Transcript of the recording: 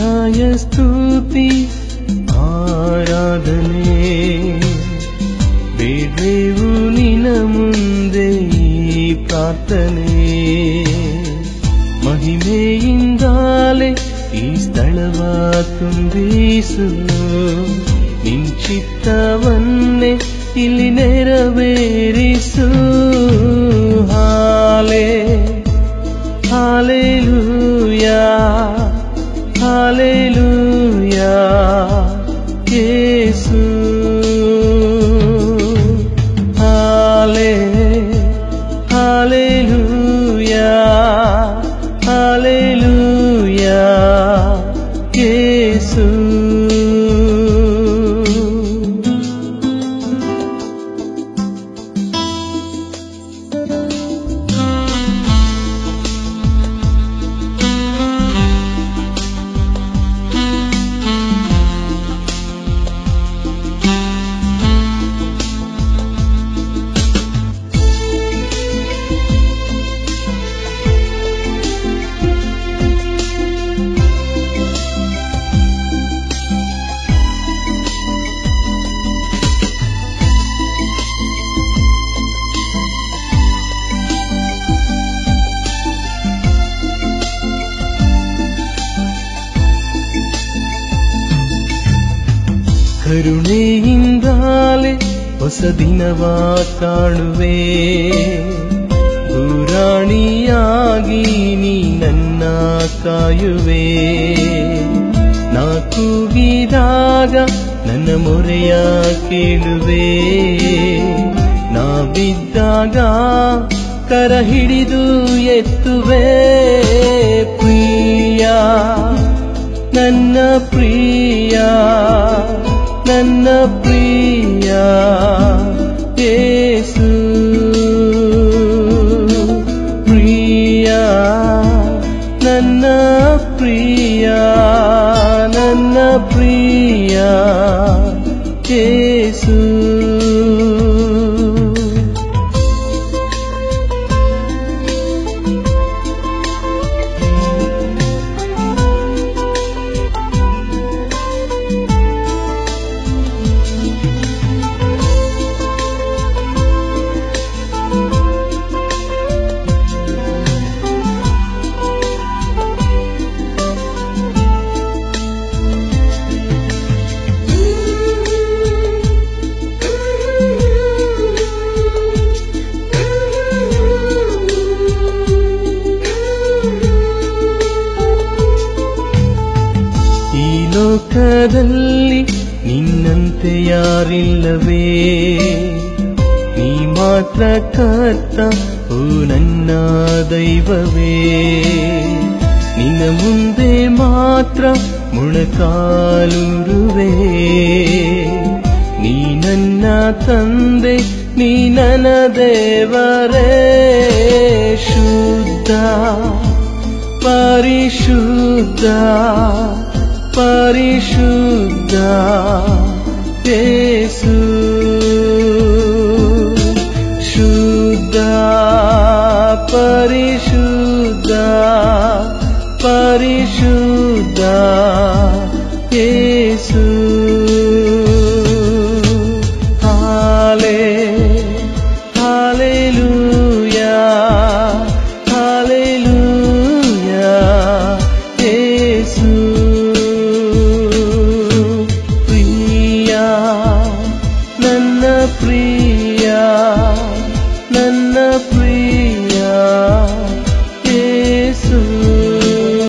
ಸಹಾಯ ಸ್ತುತಿ ಆರಾಧನೆ ಬೇಡ್ವೆವು ನಿನ ಮುಂದೆ ಈ ಪ್ರಾರ್ಥನೆ ಮಹಿಮೆಯಿಂದಾಲೆ ಈ ಸ್ಥಳವ ತುಂಬಿಸು ನಿನ್ ಚಿತ್ತವನ್ನೇ ಇಲ್ಲಿ ನೆರವೇರಿಸು ಹಾಲೆ ಹಾಲೆಲೂಯಾ ಹಾಲೆಲೂಯಾ ಯೇಸು ಹಾಲೆ ಹಾಲೆಲೂಯಾ ಹಾಲೆಲೂಯಾ ಯೇಸು ಕರುಣೆಯಿಂದಾಲೆ ಹೊಸ ದಿನವ ಕಾಣುವೆ ಪುರಾಣಿಯಾಗಿ ನೀ ನನ್ನ ಕಾಯುವೆ ನಾ ಕೂಗಿದಾಗ ನನ್ನ ಮೊರೆಯ ಕೇಳುವೆ ನಾ ಬಿದ್ದಾಗ ಕರ ಹಿಡಿದು ಎತ್ತುವೆ ಪ್ರಿಯ ನನ್ನ ಪ್ರಿಯ ನನ್ನ ಪ್ರಿಯ ಯೇಸು ಪ್ರಿಯ ನನ್ನ ಪ್ರಿಯ ನನ್ನ ಪ್ರಿಯ ಯೇಸು ಈ ಲೋಕದಲ್ಲಿ ನಿನ್ನಂತೆ ಯಾರಿಲ್ಲವೇ ನೀ ಮಾತ್ರ ಕರ್ತ ಓ ನನ್ನ ದೈವವೇ ನಿನ್ನ ಮುಂದೆ ಮಾತ್ರ ಮುಣಕಾಲುರುವೆ ನೀ ನನ್ನ ತಂದೆ ನೀ ನನ್ನ ದೇವರೇ ಶುದ್ಧ ಪರಿಶುದ್ಧ ಪರಿಶುದ್ಧ ಯೇಸು ಶುದ್ಧ ಪರಿಶುದ್ಧ ಪರಿಶುದ್ಧ ಯೇಸು ಹಾಲೆ ಹಾಲೆಲೂಯಾ ಹಾಲೆಲೂಯಾ ಯೇಸು ಪ್ರಿಯ ನನ್ನ ಪ್ರಿಯ